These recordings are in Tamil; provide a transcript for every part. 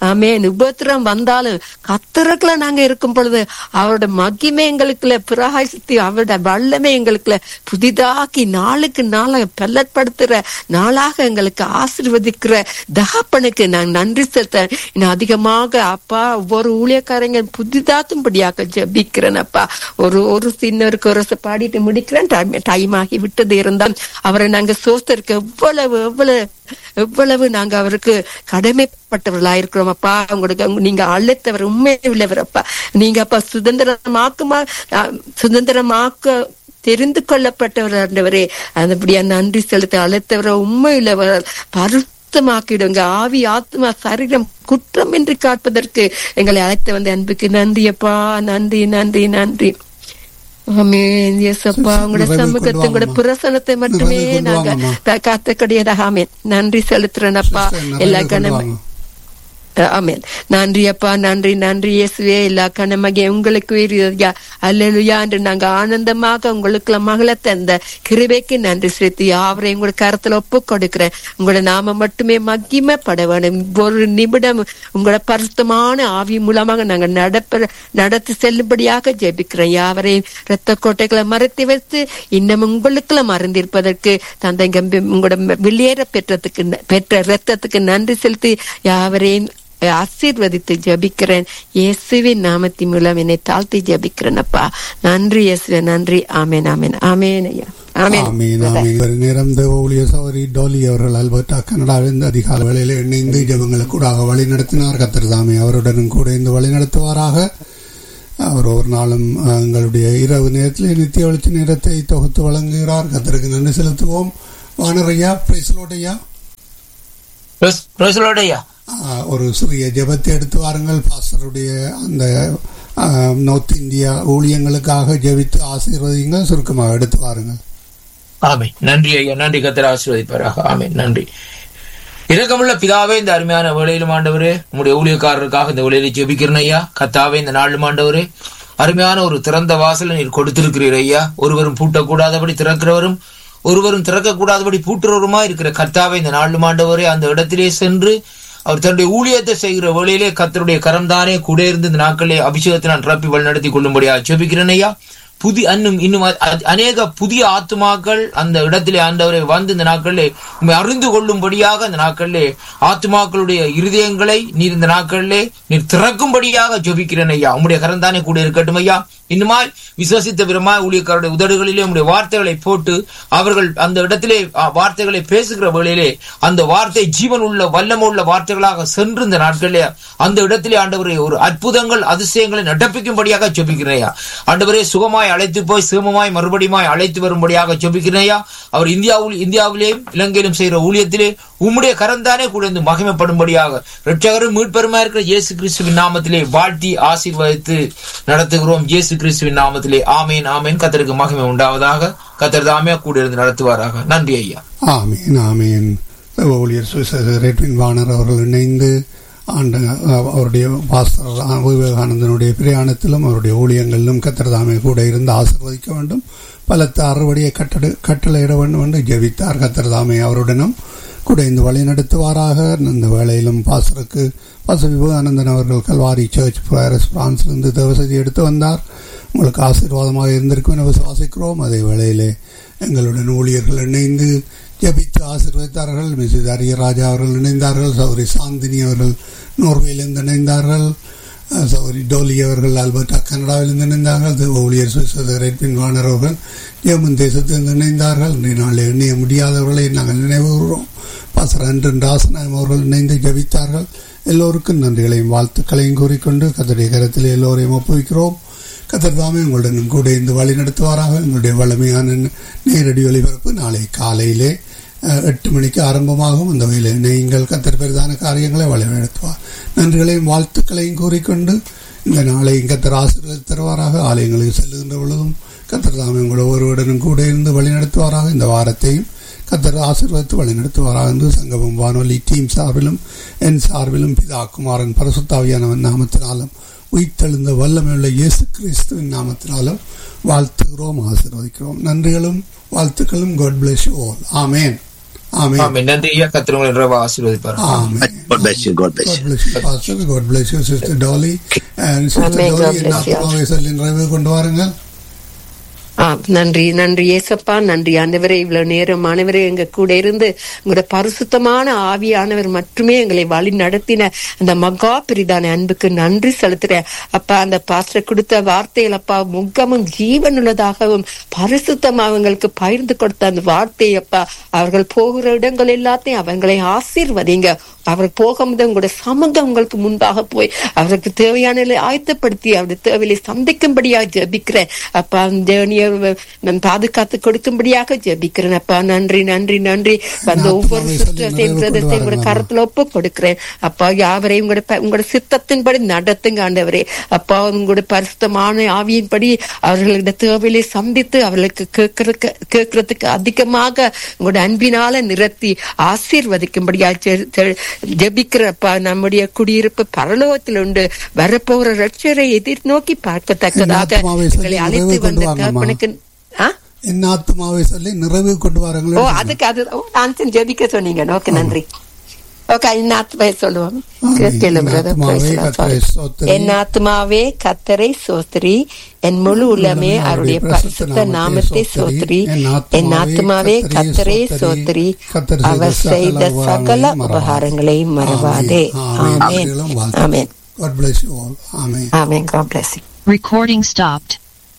ஆமென் உபத்திரம் வந்தாலும் கத்தருக்குள்ள நாங்க இருக்கும் பொழுது அவரோட மகிமை எங்களுக்குள்ள பிரகாசித்து அவரோட வல்லமை எங்களுக்குள்ள புதிதாக்கி நாளுக்கு நாளாக பல்லட்படுத்துற நாளாக எங்களுக்கு ஆசீர்வதிக்கிற தகப்பனுக்கு நான் நன்றி செலுத்த இன்னும் அதிகமாக அப்பா ஒவ்வொரு ஊழியக்காரங்க புதிதாக்கும்படியாக ஜெபிக்கிறேன் அப்பா ஒரு ஒரு சின்னருக்கு ஒரு ச- பாடிட்டு முடிக்கிறேன் டைம் டைம் ஆகி விட்டது இருந்தால் அவரை நாங்க சோஸ்தருக்கு எவ்வளவு எவ்வளவு எவ்வளவு நாங்க அவருக்கு கடமைப்பட்டவர்களா இருக்கிறோம் அப்பா உங்களுக்கு உங்க- நீங்க அழைத்தவர் உண்மை உள்ளவர் அப்பா நீங்க அப்பா சுதந்திரமாக்குமா அஹ், சுதந்திரமாக்க தெரிந்து கொள்ளப்பட்டவர் ஆண்டவரே அதுபடியா நன்றி செலுத்த அழைத்தவர் உண்மையுள்ளவர் பருத்தமாக்கிடுங்க ஆவி ஆத்மா சரீரம் குற்றம் என்று காட்பதற்கு எங்களை அழைத்து வந்த அன்புக்கு நன்றி அப்பா நன்றி நன்றி நன்றி ஆமென் இயேசப்பா உங்களோட நிறைவு கொண்டு சமூகத்தை உங்களோட வாங்கம்மா. பிரசனத்தை மட்டுமே நிறைவு கொண்டு நாங்க வாங்கம்மா. காத்தக்கூடியதாக ஆமென் நன்றி செலுத்துறேன் அப்பா சிஸ்டர், நிறைவு எல்லா கொண்டு கணமே வாங்க. ஆமென் நன்றி அப்பா நன்றி நன்றி இயேசுவே எல்லா கணமகே உங்களுக்கு ஐயா அல்லேலூயா என்று நாங்க ஆனந்தமாக உங்களுக்கு மகளை தந்த கிருபைக்கு நன்றி செலுத்தி அவரை உங்களோட கருத்துல ஒப்பு கொடுக்கிறேன் உங்களோட நாம மட்டுமே மகிமைப்பட வேணும் ஒரு நிமிடம் உங்களோட பரிசுத்தமான ஆவி மூலமாக நாங்க நடப்ப நடத்தி செல்லும்படியாக ஜெபிக்கிறேன் யாவரையும் இரத்த கோட்டைகளை மறைத்து வைத்து இன்னும் உங்களுக்குள்ள மறந்திருப்பதற்கு தந்தைங்க உங்களோட வெளியேற பெற்றதுக்கு பெற்ற இரத்தத்துக்கு நன்றி செலுத்தி யாவரையும் ஆசீர்வதித்து ஜபிக்கிறேன் இயேசுவின் நாமத்தின் மூலம் என்னை தாழ்த்தி ஜபிக்கிறேன் அப்பா நன்றி இயேசுவே நன்றி ஆமேன் ஆமேன் ஆமேன் ஐயா ஆமேன் ஆமீன் ஆமீன் ஒரு நேரம் தேவ ஊழிய சௌரி டோலி அவர்கள் அல்பர்டா கனடாவிலிருந்து அதிகால வேளையில் இணைந்து ஜபங்களுக்கு கூட வழி நடத்தினார் கத்தர் தாமே அவருடனும் கூட இருந்து வழி நடத்துவாராக அவர் ஒரு நாளும் அஹ், எங்களுடைய இரவு நேரத்தில் நித்திய வெளிச்ச நேரத்தை தொகுத்து வழங்குகிறார் கத்தருக்கு நன்றி செலுத்துவோம் வானரையா பிரைசலோடையா பிரசலோடையா ஆஹ், ஒரு சிறிய ஜெபத்தை எடுத்து வாருங்கள் பாஸ்டருடைய அந்த ஆஹ், நார்த் இந்தியா ஊழியங்களுக்காக ஜெபித்து ஆசீர்வதிங்கள் சுருக்கமாக எடுத்து வாருங்கள் ஆமை நன்றி ஐயா நன்றி கத்திர ஆசீர்வதிப்பாராக ஆமை நன்றி இரக்கமுள்ள பிதாவே இந்த அருமையான வேலையிலும் ஆண்டவரே உங்களுடைய ஊழியக்காரருக்காக இந்த வேலையில ஜெபிக்கிறேன் ஐயா கத்தாவே இந்த நாளும் ஆண்டவரே அருமையான ஒரு திறந்த வாசலை நீர் கொடுத்திருக்கிறீர் ஐயா ஒருவரும் பூட்டக்கூடாதபடி திறக்கிறவரும் ஒருவரும் திறக்கக்கூடாதபடி பூட்டுறவருமா இருக்கிற கர்த்தாவே இந்த நாளும் ஆண்டவரே அந்த இடத்திலே சென்று அவர் தன்னுடைய ஊழியத்தை செய்கிற வேளையிலே கர்த்தருடைய கரம்தானே கூட இருந்து இந்த நாட்களிலே அபிஷேகத்தை நான் நிரப்பி வழிநடத்தி கொள்ளும்படியா ஜெபிக்கிறேன் ஐயா புதிய இன்னும் இன்னும் அ- அ- அநேக புதிய ஆத்துமாக்கள் அந்த இடத்திலே ஆண்டவரை வந்து இந்த நாட்களிலே உண்மை அறிந்து கொள்ளும்படியாக இந்த நாட்களிலே ஆத்துமாக்களுடைய இருதயங்களை நீர் இந்த நாட்களிலே நீர் திறக்கும்படியாக ஜெபிக்கிறேன் ஐயா உம்முடைய கரந்தானே கூட இருக்கட்டும் ஐயா இன்னுமாய் விசுவசித்த விரமாய் ஊழியக்காரருடைய உதடுகளிலே உம்முடைய வார்த்தைகளை போட்டு அவர்கள் அந்த இடத்திலே அ, வார்த்தைகளை பேசுகிற வேளையிலே அந்த வார்த்தை ஜீவன் உள்ள வல்லமை உள்ள வார்த்தைகளாக சென்று இந்த நாட்களிலே அந்த இடத்திலே ஆண்டவரே ஒரு அற்புதங்கள் அதிசயங்களை நடப்பிக்கும்படியாக ஜெபிக்கிறேயா ஆண்டவரே சுகமாய் அழைத்து போய் சுகமாய் மறுபடியுமாய் அழைத்து வரும்படியாக ஜெபிக்கிறேயா அவர் இந்தியாவில் இந்தியாவிலேயும் இலங்கையிலும் செய்கிற ஊழியத்திலே உம்முடைய கரந்தானே கூட இருந்து மகிமைப்படும்படியாக ரட்சகரும் மீட்பெருமா இருக்கிற இயேசு கிறிஸ்துவின் நாமத்திலே வாழ்த்தி ஆசீர்வதித்து நடத்துகிறோம் இயேசு கிறிஸ்துவின் நாமத்திலே ஆமேன் ஆமேன் கத்தருக்கு மகிமை உண்டாவதாக கத்தர் தாமே கூட இருந்து நடத்துவாராக நன்றி ஐயா ஆமீன் ஆமீன் ஊழியர் சுவிசேஷர் ரெட்வின் வாணர் அவர்கள் இணைந்து ஆண்ட அவருடைய பாஸ்டர் விவேகானந்தனுடைய பிரயாணத்திலும் அவருடைய ஊழியங்களிலும் கத்திரதாமை கூட இருந்து ஆசிர்வதிக்க வேண்டும் பலத்த அறுவடையை கட்டட கட்டளையிட வேண்டும் என்று ஜெபித்தார் கத்திரதாமை அவருடனும் கூட இந்த வழி நடத்துவாராக இந்த வேளையிலும் பாஸ்டருக்கு பாச விவேகானந்தன் அவர்கள் கல்வாரி சர்ச் பாரிஸ் பிரான்சிலிருந்து தேவசதி எடுத்து வந்தார் உங்களுக்கு ஆசீர்வாதமாக இருந்திருக்கும் என விசுவாசிக்கிறோம் அதே வேளையிலே எங்களுடன் ஊழியர்கள் இணைந்து ஜபித்து ஆசீர்வதித்தார்கள் மிஸ்ஸஸ் அரியராஜா அவர்கள் இணைந்தார்கள் சௌரி சாந்தினி அவர்கள் நோர்வேலிருந்து இணைந்தார்கள் அஹ், சௌரி டோலி அவர்கள் ஆல்பர்டா கனடாவிலிருந்து இணைந்தார்கள் தேவ ஊழியர் சுவிசர் ரெட்பின் வாணர் அவர்கள் ஜெர்மன் தேசத்திலிருந்து இணைந்தார்கள் இன்றைய நாளில் எண்ணிய முடியாதவர்களை நாங்கள் நினைவு கூறுகிறோம் பாசர் அன்றன் ராசநாயம் அவர்கள் இணைந்து ஜபித்தார்கள் எல்லோருக்கும் நன்றிகளையும் வாழ்த்துக்களையும் கூறிக்கொண்டு கத்தருடைய கரத்தில் எல்லோரையும் ஒப்புவிக்கிறோம் கத்தர் தாமே உங்களுடன் கூட இந்த வழி நடத்துவாராக எங்களுடைய வலிமையான நேரடி ஒலிபரப்பு நாளை காலையிலே அஹ், எட்டு மணிக்கு ஆரம்பமாகும் அந்த வகையில் நீங்கள் கத்தர் பெரிதான காரியங்களை வழி நடத்துவார் நன்றிகளையும் வாழ்த்துக்களையும் கூறிக்கொண்டு இந்த நாளையும் கத்தர் ஆசீர்வாத தருவாராக ஆலயங்களுக்கு செல்லுகின்ற பொழுதும் கத்தர் தாமே உங்களோட ஒருவருடனும் கூட இருந்து வழி நடத்துவாராக இந்த வாரத்தையும் கத்தர் ஆசீர்வதித்து வழி நடத்துவாராக என்று சங்கமம் வானொலி டீம் சார்பிலும் என் சார்பிலும் பிதா குமாரன் பரசுத்தாவியானவன் நாமத்தினாலும் உயிர்த்தெழுந்த வல்லமையுள்ள இயேசு கிறிஸ்துவின் நாமத்தினாலும் வாழ்த்துகிறோம் ஆசீர்வதிக்கிறோம் நன்றிகளும் வாழ்த்துக்களும் God bless all amen amen amen நன்றி ஐயா கத்திர உங்களை நிறைவாக ஆசீர்வதிப்பார் ஆமென் God bless you. God bless God you. bless you, Pastor. God bless you, Sister Dolly. And Sister Amen. God Dolly, இந்த bless you. ஆத்மாவை சொல்லி நிறைவு கொண்டு வாருங்கள் ஆ, நன்றி நன்றி ஏசப்பா நன்றி ஆண்டவரே இவ்வளவு நேரம் ஆண்டவரே எங்க கூட இருந்து உங்களோட பரிசுத்தமான ஆவியானவர் மட்டுமே எங்களை வழி நடத்தின அந்த மகா பிரிதான அன்புக்கு நன்றி செலுத்துறேன் அப்பா அந்த பாஸ்டர் கொடுத்த வார்த்தைகள் அப்பா முகமும் ஜீவனுள்ளதாகவும் பரிசுத்தம் அவங்களுக்கு பகிர்ந்து கொடுத்த அந்த வார்த்தை அப்பா அவர்கள் போகிற இடங்கள் எல்லாத்தையும் அவங்களை ஆசீர்வதிங்க அவர் போகும்போது உங்களுடைய சமூகம் உங்களுக்கு முன்பாக போய் அவருக்கு தேவையான ஆயத்தப்படுத்தி அவருடைய தேவையை சந்திக்கும்படியாக ஜெபிக்கிறேன் அப்பா தேவனிய நான் பாதுகாத்து கொடுக்கும்படியாக ஜெபிக்கிறேன் அப்பா நன்றி நன்றி நன்றி அந்த ஒவ்வொரு சிஸ்டர்ஸையும் பிரதத்தையும் உங்களோட கரத்துல ஒப்பு கொடுக்கிறேன் அப்பா யாவரையும் உங்களோட ப- உங்களோட சித்தத்தின்படி நடத்துங்க ஆண்டவரே அப்பா உங்களுடைய பரிசுத்தமான ஆவியின்படி அவர்களுடைய தேவையை சந்தித்து அவர்களுக்கு கேட்கறதுக்கு கேட்கறதுக்கு அதிகமாக உங்களோட அன்பினால நிறுத்தி ஆசீர்வதிக்கும்படியா ஜெ- ஜெ- ஜெபிக்கிறப்பா நம்முடைய குடியிருப்பு பரலோகத்தில் உண்டு வரப்போகிற ரட்சரை எதிர்நோக்கி பார்க்கத்தக்கதாக ஆத்மாவை சொல்லி எங்களை அழைத்து நிறைவு கொண்டு வந்த வாங்கம்மா. தகப்பனுக்கு ஆ? என் ஆத்மாவை சொல்லி நிறைவு கொண்டு ஓ வாருங்கள் அதுக்கு அது ஓ, ஆன்சன் ஜெபிக்க சொன்னீங்க ஓகே நன்றி ஓகே என் ஆத்மாவை சொல்லுவோம் ஆமென். கேளு என் brother. ஆத்மாவே Praise the Lord. கர்த்தரை ஸ்தோத்திரி. என் ஆத்மாவே கத்தரை சோத்திரி என் முழு உள்ளமே அவருடைய பரிசுத்த நாமத்தை சோத்திரி என் ஆத்மாவே கத்தரை சோத்திரி அவர் செய்த சகல உபகாரங்களையும் மறவாதே ஆமென் ஆமென் God bless you all. Amen. Amen God bless you. Recording stopped.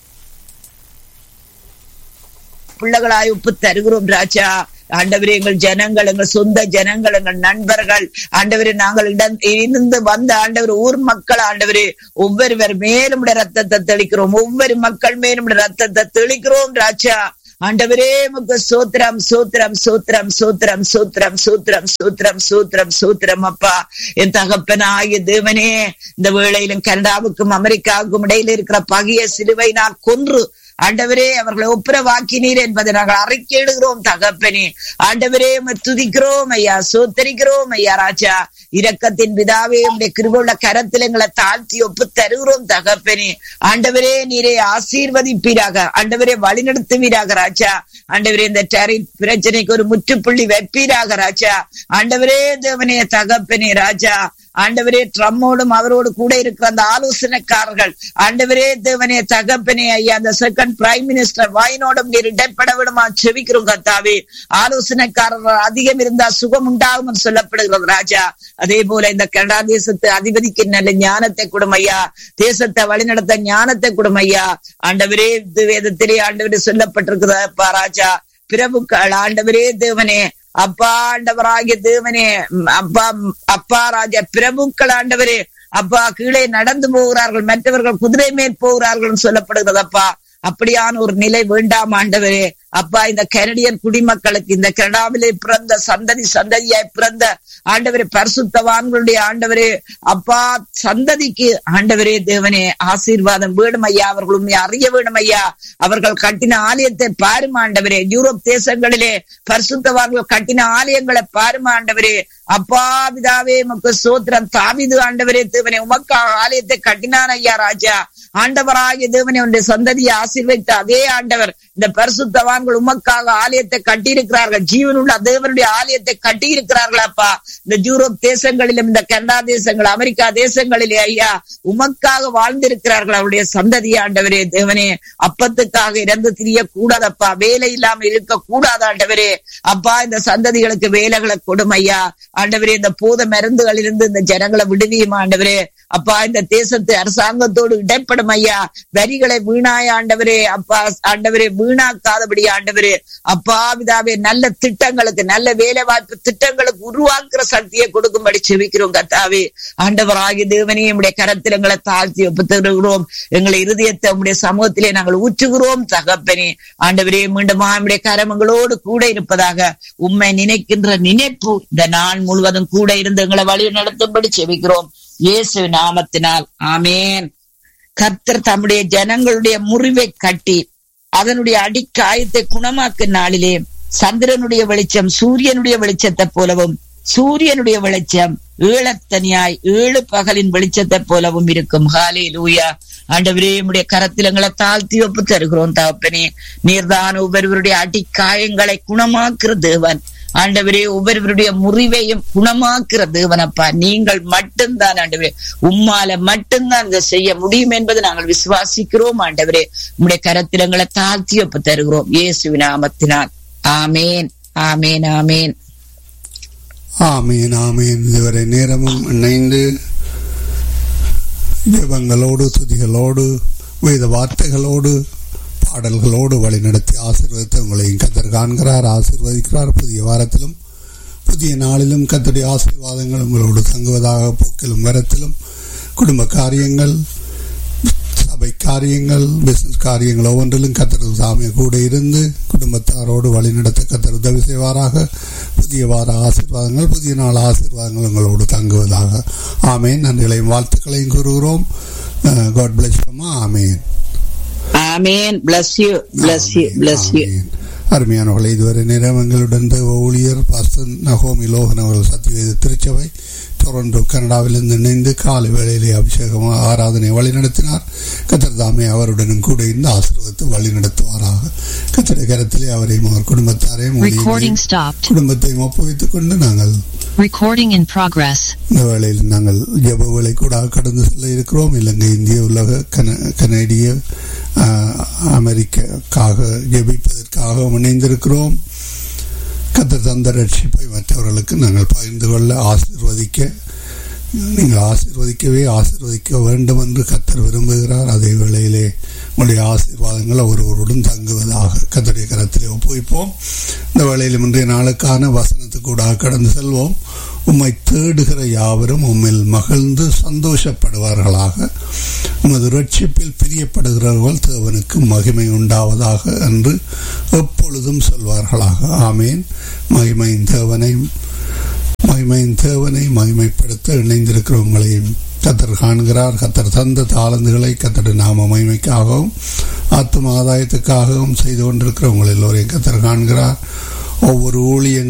பிள்ளைகளாய் ஒப்பு தருகிறோம் ராஜா ஆண்டவரே எங்கள் ஜனங்கள் எங்கள் சொந்த ஜனங்கள் எங்கள் நண்பர்கள் ஆண்டவரே நாங்கள் இடம் இருந்து வந்த ஆண்டவர் ஊர் மக்கள் ஆண்டவரே ஒவ்வொருவர் மேலும் உடைய ரத்தத்தை தெளிக்கிறோம் ஒவ்வொரு மக்கள் மேலும் உடைய ரத்தத்தை தெளிக்கிறோம் ராஜா ஆண்டவரே உமக்கு சோத்திரம் சோத்திரம் சோத்திரம் சோத்திரம் சோத்திரம் சோத்திரம் சோத்திரம் சோத்திரம் சோத்திரம் அப்பா என் தகப்பனாகிய தேவனே இந்த வேளையிலும் கனடாவுக்கும் அமெரிக்காவுக்கும் இடையில இருக்கிற பகைய சிலுவை நான் கொன்று ஆண்டவரே அவர்களை ஒப்புரவாக்கினீர் என்பதை நாங்கள் அறிக்கையிடுகிறோம் தகப்பனே ஆண்டவரே உம்மை துதிக்கிறோம் ஐயா சோத்தரிக்கிறோம் ஐயா ராஜா இரக்கத்தின் பிதாவே உடைய கிருபுள்ள கரத்தில் எங்களை தாழ்த்தி ஒப்பு தருகிறோம் தகப்பனே ஆண்டவரே நீரே ஆசீர்வதிப்பீராக ஆண்டவரே வழிநடத்துவீராக ராஜா ஆண்டவரே இந்த டெரிட் பிரச்சனைக்கு ஒரு முற்றுப்புள்ளி வைப்பீராக ராஜா ஆண்டவரே தேவனே தகப்பனே ராஜா ஆண்டவரே ட்ரம்மோடும் அவரோடு கூட இருக்கிற அந்த ஆலோசனைக்காரர்கள் ஆண்டவரே தேவனே தகப்பனே ஐயா அந்த செகண்ட் பிரைம் மினிஸ்டர் வாயினோடும் நீர் இடைப்பட விடுமா செவிக்கிறோம் கத்தாவே ஆலோசனைக்காரர்கள் அதிகம் இருந்தா சுகம் உண்டாகும் என்று சொல்லப்படுகிறது ராஜா அதே போல இந்த கனடா தேசத்து அதிபதிக்கு நல்ல ஞானத்தை கொடுமையா தேசத்தை வழிநடத்த ஞானத்தை கொடுமையா ஆண்டவரே இது வேதத்திலே ஆண்டவரே சொல்லப்பட்டிருக்கிறதப்பா ராஜா பிரபுக்கள் ஆண்டவரே தேவனே அப்பா ஆண்டவராகிய தேவனே ம், அப்பா ம், அப்பா ராஜா பிரபுக்கள் ஆண்டவரே அப்பா கீழே நடந்து போகிறார்கள் மற்றவர்கள் குதிரை மேல் போகிறார்கள் சொல்லப்படுகிறது அப்பா அப்படியான ஒரு நிலை வேண்டாம் ஆண்டவரே அப்பா இந்த கனடியன் குடிமக்களுக்கு இந்த கனடாவிலே பிறந்த சந்ததி சந்ததியாய் பிறந்த ஆண்டவரே பரிசுத்தவான்களுடைய ஆண்டவரே அப்பா சந்ததிக்கு ஆண்டவரே தேவனே ஆசீர்வாதம் வேணும் ஐயா அவர்கள் உண்மை அறிய வேணும் ஐயா அவர்கள் கட்டின ஆலயத்தை பாரும் ஆண்டவரே யூரோப் தேசங்களிலே பரிசுத்தவான்கள் கட்டின ஆலயங்களை பாரும் ஆண்டவரே அப்பா பிதாவே உமக்கு சோத்திரம் தாவிது ஆண்டவரே தேவனே உமக்காக ஆலயத்தை கட்டினான் ஐயா ராஜா ஆண்டவராகிய தேவனே உன்னுடைய சந்ததியை ஆசீர்வைத்த அதே ஆண்டவர் இந்த பரிசுத்தவான்கள் உமக்காக ஆலயத்தை கட்டியிருக்கிறார்கள் ஜீவனுள்ள தேவனுடைய ஆலயத்தை கட்டியிருக்கிறார்கள் அப்பா இந்த யூரோப் தேசங்களிலும் இந்த கனடா தேசங்கள் அமெரிக்கா தேசங்களிலே ஐயா உமக்காக வாழ்ந்திருக்கிறார்கள் அவருடைய சந்ததி ஆண்டவரே தேவனே அப்பத்துக்காக இறந்து திரிய கூடாதப்பா வேலை இல்லாம இருக்க கூடாது ஆண்டவரே அப்பா இந்த சந்ததிகளுக்கு வேலைகளை கொடும் ஐயா ஆண்டவரே இந்த போத மருந்துகளிலிருந்து இந்த ஜனங்களை விடுவியும் ஆண்டவரே அப்பா இந்த தேசத்து அரசாங்கத்தோடு இடைப்படும் ஐயா வரிகளை வீணாய ஆண்டவரே அப்பா ஆண்டவரே வீணாக்காதபடி ஆண்டவரே அப்பா விதாவே நல்ல திட்டங்களுக்கு நல்ல வேலை வாய்ப்பு திட்டங்களுக்கு உருவாக்குற சக்தியை கொடுக்கும்படி செவிக்கிறோம் கத்தாவே ஆண்டவராகிய தேவனே நம்முடைய கரத்தில் எங்களை தாழ்த்தி ஒப்புத்தருகிறோம் எங்களை இருதயத்தை உம்முடைய சமூகத்திலே நாங்கள் ஊற்றுகிறோம் தகப்பனே ஆண்டவரே மீண்டும் நம்முடைய கரம் எங்களோடு கூட இருப்பதாக உம்மை நினைக்கின்ற நினைப்பு இந்த நாள் முழுவதும் கூட இருந்து எங்களை வழி நடத்தும்படி செவிக்கிறோம் இயேசு நாமத்தினால் ஆமேன் கர்த்தர் தம்முடைய ஜனங்களுடைய முறிவை கட்டி அதனுடைய அடிக்காயத்தை குணமாக்கும் நாளிலே சந்திரனுடைய வெளிச்சம் சூரியனுடைய வெளிச்சத்தை போலவும் சூரியனுடைய வெளிச்சம் ஈழத்தனியாய் ஏழு பகலின் வெளிச்சத்தை போலவும் இருக்கும் ஹாலே லூயா ஆண்டவரே உடைய கரத்தில் எங்களை தாழ்த்தி ஒப்பு தருகிறோம் தகப்பனே நீர்தான் ஒவ்வொருவருடைய அடிக்காயங்களை குணமாக்குற தேவன் ஆண்டவரே ஒவ்வொருவருடைய முறிவையும் குணமாக்குற தேவனப்பா நீங்கள் மட்டும்தான் ஆண்டவரே உம்மால மட்டும்தான் இதை செய்ய முடியும் என்பதை நாங்கள் விசுவாசிக்கிறோம் ஆண்டவரே உம்முடைய கரத்திலங்களை தாழ்த்தி ஒப்பு தருகிறோம் இயேசு நாமத்தினால் ஆமேன் ஆமேன் ஆமேன் ஆமீன் ஆமீன் இதுவரை நேரமும் இணைந்து ஜெபங்களோடு துதிகளோடு வேத வார்த்தைகளோடு பாடல்களோடு வழிநடத்தி ஆசீர்வதித்து உங்களையும் கத்தர் காண்கிறார் ஆசீர்வதிக்கிறார் புதிய வாரத்திலும் புதிய நாளிலும் கத்தருடைய ஆசீர்வாதங்கள் உங்களோடு தங்குவதாக போக்கிலும் வரத்திலும் குடும்ப காரியங்கள் சபை காரியங்கள் பிசினஸ் காரியங்கள் ஒவ்வொன்றிலும் கத்தர் சாமி கூட இருந்து குடும்பத்தாரோடு வழிநடத்த கத்தர் உதவி செய்வாராக புதிய வார ஆசீர்வாதங்கள் புதிய நாள் ஆசீர்வாதங்கள் உங்களோடு தங்குவதாக ஆமேன் நன்றிகளையும் வாழ்த்துக்களையும் கூறுகிறோம் God bless amen amen bless you bless you bless you amen. அருமையானவர்களை இதுவரை நேரம் எங்களுடன் தேவ ஊழியர் பாஸ்டர் நகோமி லோகன் அவர்கள் சத்தியவேத திருச்சபை டொரண்டோ கனடாவிலிருந்து இணைந்து காலை வேளையிலே அபிஷேகம் ஆராதனை வழிநடத்தினார் கத்தர் தாமே அவருடனும் கூட இருந்து ஆசீர்வதித்து வழிநடத்துவாராக கத்தரை கரத்திலே அவரையும் அவர் குடும்பத்தாரையும் Recording ஊழியர்களையும் stopped. குடும்பத்தையும் ஒப்புவித்துக் கொண்டு நாங்கள் Recording in progress. இந்த வேளையில் நாங்கள் ஜெப வேலை கூட கடந்து செல்ல இருக்கிறோம் இலங்கை இந்திய உலக கன கனடிய ஆஹ், அமெரிக்காக்காக ஜெபிப்பதற்காக இணைந்திருக்கிறோம் கத்தர் தந்த ரட்சிப்பை மற்றவர்களுக்கு நாங்கள் பகிர்ந்து கொள்ள ஆசீர்வதிக்க நீங்கள் ஆசீர்வதிக்கவே ஆசீர்வதிக்க வேண்டும் என்று கத்தர் விரும்புகிறார் அதே வேளையிலே உங்களுடைய ஆசீர்வாதங்கள் ஒருவருடன் தங்குவதாக கத்தருடைய கரத்திலே ஒப்புவிப்போம் இந்த வேளையில் இன்றைய நாளுக்கான வசனத்துக்கூடாக கடந்து செல்வோம் உம்மை தேடுகிற யாவரும் உம்மில் மகிழ்ந்து சந்தோஷப்படுவார்களாக உமது ரட்சிப்பில் பிரியப்படுகிறவர்கள் தேவனுக்கு மகிமை உண்டாவதாக என்று எப்பொழுதும் சொல்வார்களாக ஆமேன் மகிமையின் தேவனை மகிமையின் தேவனை மகிமைப்படுத்த இணைந்திருக்கிறவங்களையும் கத்தர் காண்கிறார் கத்தர் தந்த தாளந்துகளை கத்தர் நாம மகிமைக்காகவும் ஆத்ம ஆதாயத்துக்காகவும் செய்து கொண்டிருக்கிறவங்கள் எல்லோரையும் கத்தர் காண்கிறார் ஒவ்வொரு ஊழியங்கள்